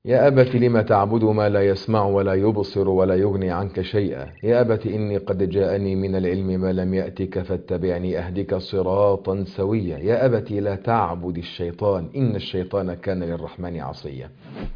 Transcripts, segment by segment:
يا أبت لم تعبد ما لا يسمع ولا يبصر ولا يغني عنك شيئا يا أبت إني قد جاءني من العلم ما لم يأتك فاتبعني أهدك صراطا سويا يا أبت لا تعبد الشيطان إن الشيطان كان للرحمن عصيا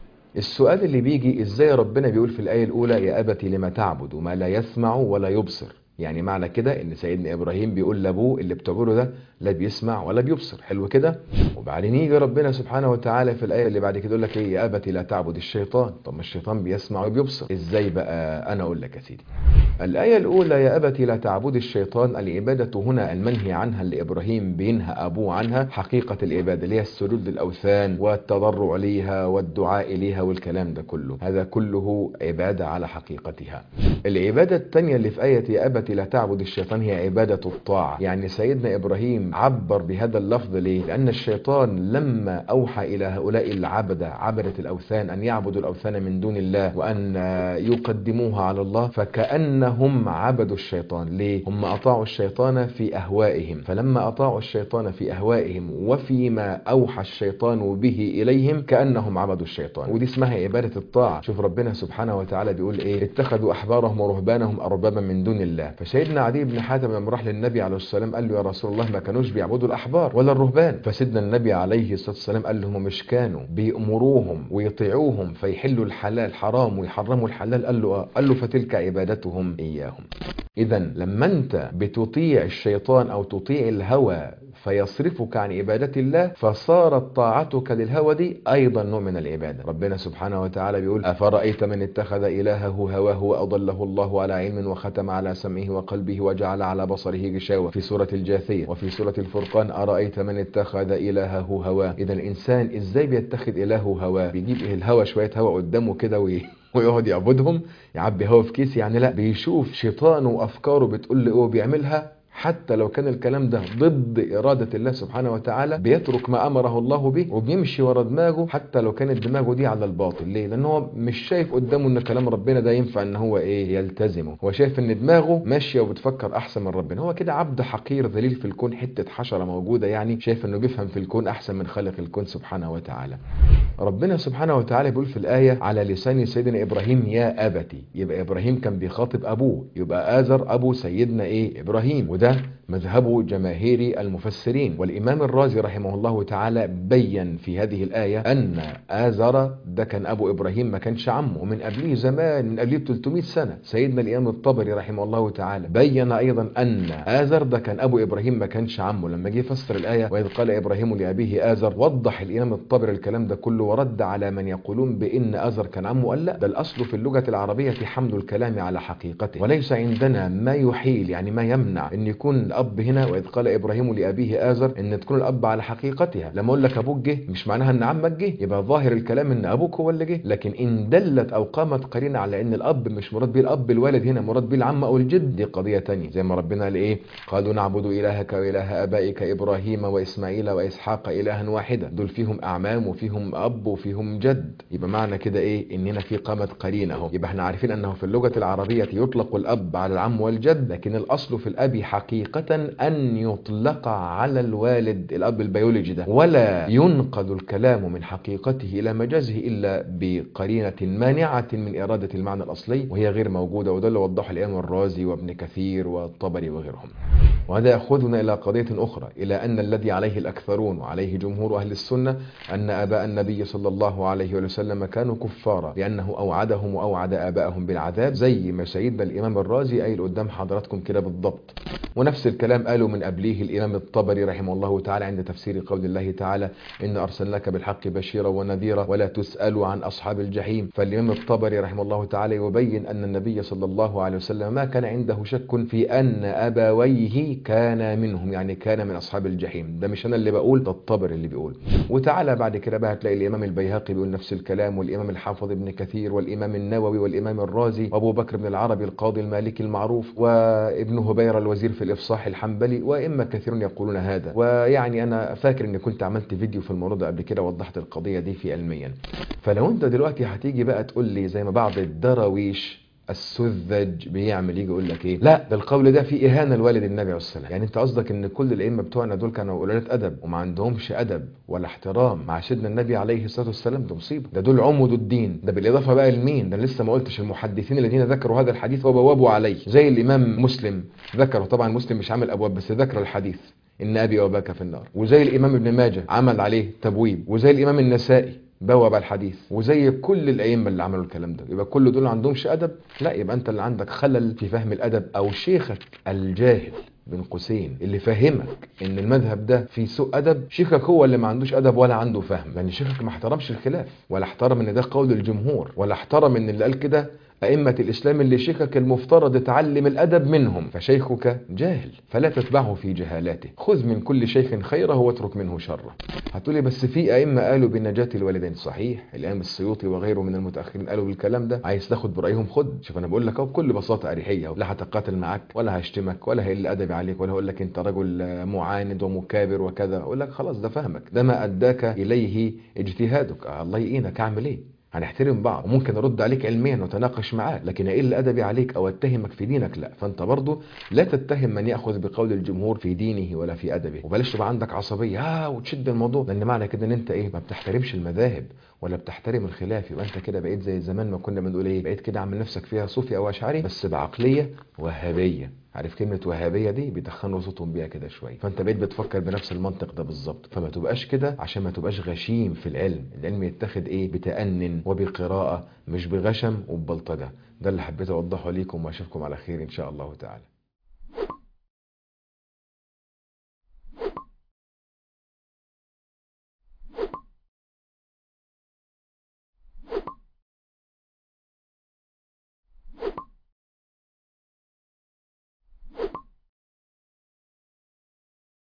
السؤال اللي بيجي إزاي ربنا بيقول في الآية الأولى يا أبت لم تعبد ما لا يسمع ولا يبصر يعني معنى كده ان سيدنا ابراهيم بيقول لابوه اللي بتعبده ده لا بيسمع ولا بيبصر حلو كده وبعدين يجي ربنا سبحانه وتعالى في الايه اللي بعد كده يقول لك ايه يا ابت لا تعبد الشيطان طب ما الشيطان بيسمع وبيبصر ازاي بقى انا اقول لك يا سيدي الايه الاولى يا ابت لا تعبد الشيطان العباده هنا المنهي عنها اللي ابراهيم بينهى ابوه عنها حقيقه العباده اللي هي السجود للاوثان والتضرع ليها والدعاء ليها والكلام ده كله هذا كله عباده على حقيقتها العباده الثانيه اللي في ايه يا ابت لا تعبد الشيطان هي عبادة الطاعة يعني سيدنا إبراهيم عبر بهذا اللفظ ليه لأن الشيطان لما أوحى إلى هؤلاء العبدة عبدة الأوثان أن يعبدوا الأوثان من دون الله وأن يقدموها على الله فكأنهم عبدوا الشيطان ليه هم أطاعوا الشيطان في أهوائهم فلما أطاعوا الشيطان في أهوائهم وفيما أوحى الشيطان به إليهم كأنهم عبدوا الشيطان ودي اسمها عبادة الطاعة شوف ربنا سبحانه وتعالى بيقول إيه اتخذوا أحبارهم ورهبانهم أربابا من دون الله فسيدنا عدي بن حاتم لما راح للنبي عليه الصلاه والسلام قال له يا رسول الله ما كانوش بيعبدوا الاحبار ولا الرهبان فسيدنا النبي عليه الصلاه والسلام قال لهم مش كانوا بيأمروهم ويطيعوهم فيحلوا الحلال حرام ويحرموا الحلال قال له اه قال له فتلك عبادتهم اياهم اذا لما انت بتطيع الشيطان او تطيع الهوى فيصرفك عن عبادة الله فصارت طاعتك للهوى دي أيضا نوع من العبادة ربنا سبحانه وتعالى بيقول أفرأيت من اتخذ إلهه هواه وأضله الله على علم وختم على سمعه وقلبه وجعل على بصره غشاوة في سورة الجاثية وفي سورة الفرقان أرأيت من اتخذ إلهه هواه إذا الإنسان إزاي بيتخذ إلهه هواه بيجيب إيه الهوى شوية هوى قدامه كده وي ويقعد يعبدهم يعبي هوا في كيس يعني لا بيشوف شيطانه وافكاره بتقول له ايه بيعملها حتى لو كان الكلام ده ضد إرادة الله سبحانه وتعالى بيترك ما أمره الله به وبيمشي ورا دماغه حتى لو كانت دماغه دي على الباطل ليه؟ لأن هو مش شايف قدامه إن كلام ربنا ده ينفع إن هو إيه يلتزمه هو شايف إن دماغه ماشية وبتفكر أحسن من ربنا هو كده عبد حقير ذليل في الكون حتة حشرة موجودة يعني شايف إنه بيفهم في الكون أحسن من خالق الكون سبحانه وتعالى ربنا سبحانه وتعالى بيقول في الآية على لسان سيدنا إبراهيم يا أبتي يبقى إبراهيم كان بيخاطب أبوه يبقى آزر أبو سيدنا إيه إبراهيم وده مذهب جماهير المفسرين والإمام الرازي رحمه الله تعالى بين في هذه الآية أن آزر ده كان أبو إبراهيم ما كانش عمه ومن قبله زمان من قبله 300 سنة سيدنا الإمام الطبري رحمه الله تعالى بين أيضا أن آزر ده كان أبو إبراهيم ما كانش عمه لما جه يفسر الآية وإذ قال إبراهيم لأبيه آزر وضح الإمام الطبري الكلام ده كله ورد على من يقولون بأن آزر كان عمه قال لا ده الأصل في اللغة العربية حمل الكلام على حقيقته وليس عندنا ما يحيل يعني ما يمنع أن يكون الأب هنا وإذ قال إبراهيم لأبيه آزر أن تكون الأب على حقيقتها لما أقول لك أبوك جه مش معناها أن عمك جه يبقى ظاهر الكلام أن أبوك هو اللي جه لكن إن دلت أو قامت قرينة على أن الأب مش مراد بيه الأب الوالد هنا مراد بيه العم أو الجد دي قضية تانية زي ما ربنا قال إيه قالوا نعبد إلهك وإله آبائك إبراهيم وإسماعيل وإسحاق إلها واحدا دول فيهم أعمام وفيهم أب وفيهم جد يبقى معنى كده إيه إن هنا في قامت قرينة أهو يبقى احنا عارفين أنه في اللغة العربية يطلق الأب على العم والجد لكن الأصل في الأب حقيقة أن يطلق على الوالد الأب البيولوجي ده ولا ينقل الكلام من حقيقته إلى مجازه إلا بقرينة مانعة من إرادة المعنى الأصلي وهي غير موجودة وده اللي وضحه الإمام الرازي وابن كثير والطبري وغيرهم وهذا يأخذنا إلى قضية أخرى إلى أن الذي عليه الأكثرون وعليه جمهور أهل السنة أن آباء النبي صلى الله عليه وسلم كانوا كفارا لأنه أوعدهم وأوعد آباءهم بالعذاب زي ما سيدنا الإمام الرازي قايل قدام حضراتكم كده بالضبط ونفس الكلام قالوا من قبليه الإمام الطبري رحمه الله تعالى عند تفسير قول الله تعالى إن أرسلناك بالحق بشيرا ونذيرا ولا تسأل عن أصحاب الجحيم فالإمام الطبري رحمه الله تعالى يبين أن النبي صلى الله عليه وسلم ما كان عنده شك في أن أبويه كان منهم يعني كان من أصحاب الجحيم ده مش أنا اللي بقول ده الطبري اللي بيقول وتعالى بعد كده بقى هتلاقي الإمام البيهقي بيقول نفس الكلام والإمام الحافظ ابن كثير والإمام النووي والإمام الرازي وأبو بكر بن العربي القاضي المالكي المعروف وابن هبيرة الوزير في الإفصاح الحنبلي وإما كثيرون يقولون هذا ويعني أنا فاكر إني كنت عملت فيديو في الموضوع ده قبل كده وضحت القضية دي في علميا فلو أنت دلوقتي هتيجي بقى تقول لي زي ما بعض الدراويش السذج بيعمل يجي يقول لك ايه لا ده القول ده فيه اهانه لوالد النبي عليه السلام يعني انت قصدك ان كل الائمه بتوعنا دول كانوا قلالة ادب وما عندهمش ادب ولا احترام مع سيدنا النبي عليه الصلاه والسلام ده مصيبه ده دول عمود الدين ده بالاضافه بقى لمين ده أنا لسه ما قلتش المحدثين الذين ذكروا هذا الحديث وبوابوا عليه زي الامام مسلم ذكره طبعا مسلم مش عامل ابواب بس ذكر الحديث ان ابي واباك في النار وزي الامام ابن ماجه عمل عليه تبويب وزي الامام النسائي بواب الحديث وزي كل الائمه اللي عملوا الكلام ده يبقى كل دول ما عندهمش ادب لا يبقى انت اللي عندك خلل في فهم الادب او شيخك الجاهل بين قوسين اللي فهمك ان المذهب ده فيه سوء ادب شيخك هو اللي ما عندوش ادب ولا عنده فهم لان شيخك ما احترمش الخلاف ولا احترم ان ده قول الجمهور ولا احترم ان اللي قال كده أئمة الإسلام اللي شيخك المفترض تعلم الأدب منهم فشيخك جاهل فلا تتبعه في جهالاته خذ من كل شيخ خيره واترك منه شره هتقولي بس في أئمة قالوا بنجاة الوالدين صحيح الإمام السيوطي وغيره من المتأخرين قالوا بالكلام ده عايز تاخد برأيهم خد شوف أنا بقول لك أهو بكل بساطة أريحية لا هتقاتل معاك ولا هشتمك ولا هيقل أدبي عليك ولا هقول لك أنت رجل معاند ومكابر وكذا أقول لك خلاص ده فهمك ده ما أداك إليه اجتهادك الله يعينك أعمل إيه هنحترم بعض وممكن ارد عليك علميا واتناقش معاك لكن اقل ادبي عليك او اتهمك في دينك لا فانت برضه لا تتهم من ياخذ بقول الجمهور في دينه ولا في ادبه وبلاش تبقى عندك عصبيه اه وتشد الموضوع لان معنى كده ان انت ايه ما بتحترمش المذاهب ولا بتحترم الخلاف يبقى انت كده بقيت زي زمان ما كنا بنقول ايه بقيت كده عامل نفسك فيها صوفي او اشعري بس بعقليه وهابيه عارف كلمة وهابية دي بيدخلوا صوتهم بيها كده شوية فانت بقيت بتفكر بنفس المنطق ده بالظبط فما تبقاش كده عشان ما تبقاش غشيم في العلم العلم يتاخد ايه بتأنن وبقراءة مش بغشم وببلطجة ده اللي حبيت اوضحه ليكم واشوفكم على خير ان شاء الله تعالى